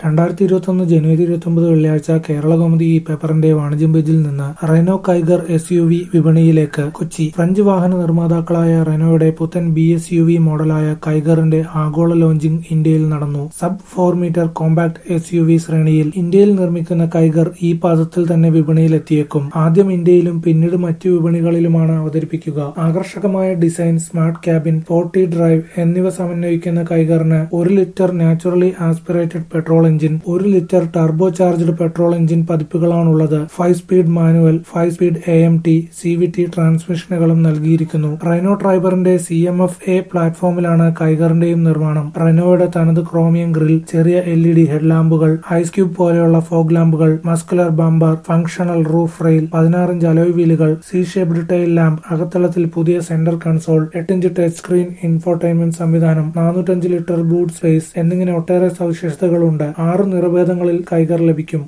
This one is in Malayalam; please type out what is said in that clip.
രണ്ടായിരത്തി ഇരുപത്തൊന്ന് ജനുവരി ഇരുപത്തൊമ്പത് വെള്ളിയാഴ്ച കേരളകൗമുദി ഈ പേപ്പറിന്റെ വാണിജ്യം പേജിൽ നിന്ന് Renault Kiger S U V വിപണിയിലേക്ക് കൊച്ചി ഫ്രഞ്ച് വാഹന നിർമ്മാതാക്കളായ റെനോയുടെ പുത്തൻ ബി എസ് യു വി മോഡലായ കൈഗറിന്റെ ആഗോള ലോഞ്ചിംഗ് ഇന്ത്യയിൽ നടന്നു sub four metre compact S U V ശ്രേണിയിൽ ഇന്ത്യയിൽ നിർമ്മിക്കുന്ന കൈഗർ ഈ പാദത്തിൽ തന്നെ വിപണിയിലെത്തിയേക്കും ആദ്യം ഇന്ത്യയിലും പിന്നീട് മറ്റു വിപണികളിലുമാണ് അവതരിപ്പിക്കുക ആകർഷകമായ design smart cabin forty drive എന്നിവ സമന്വയിക്കുന്ന കൈഗറിന് ഒരു litre naturally aspirated petrol engine ഒരു litre turbo charged petrol engine പതിപ്പുകളാണുള്ളത് five speed manual five speed A M T C V T ട്രാൻസ്മിഷനുകളും നൽകിയിരിക്കുന്നു റൈനോ ട്രൈബറിന്റെ സി എം എഫ് എ പ്ലാറ്റ്ഫോമിലാണ് കൈഗറിന്റെയും നിർമ്മാണം റെനോയുടെ തനത് ക്രോമിയം ഗ്രിൽ ചെറിയ എൽ ഇ ഡി ഹെഡ്ലാമ്പുകൾ ഐസ് ക്യൂബ് പോലെയുള്ള ഫോഗ് ലാമ്പുകൾ muscular bumper functional roof rail പതിനാറിഞ്ച് അലോയ് വീലുകൾ സി ഷേപ്ഡ് ടൈൽ ലാമ്പ് അകത്തളത്തിൽ പുതിയ സെന്റർ കൺസോൾ എട്ടിഞ്ച് ടച്ച് സ്ക്രീൻ ഇൻഫോർടൈൻമെന്റ് സംവിധാനം നാനൂറ്റഞ്ച് ലിറ്റർ ബൂട്ട് സ്പേസ് എന്നിങ്ങനെ ഒട്ടേറെ സവിശേഷതകളുണ്ട് ആറ് നിറഭേദങ്ങളിൽ കൈഗർ ലഭിക്കും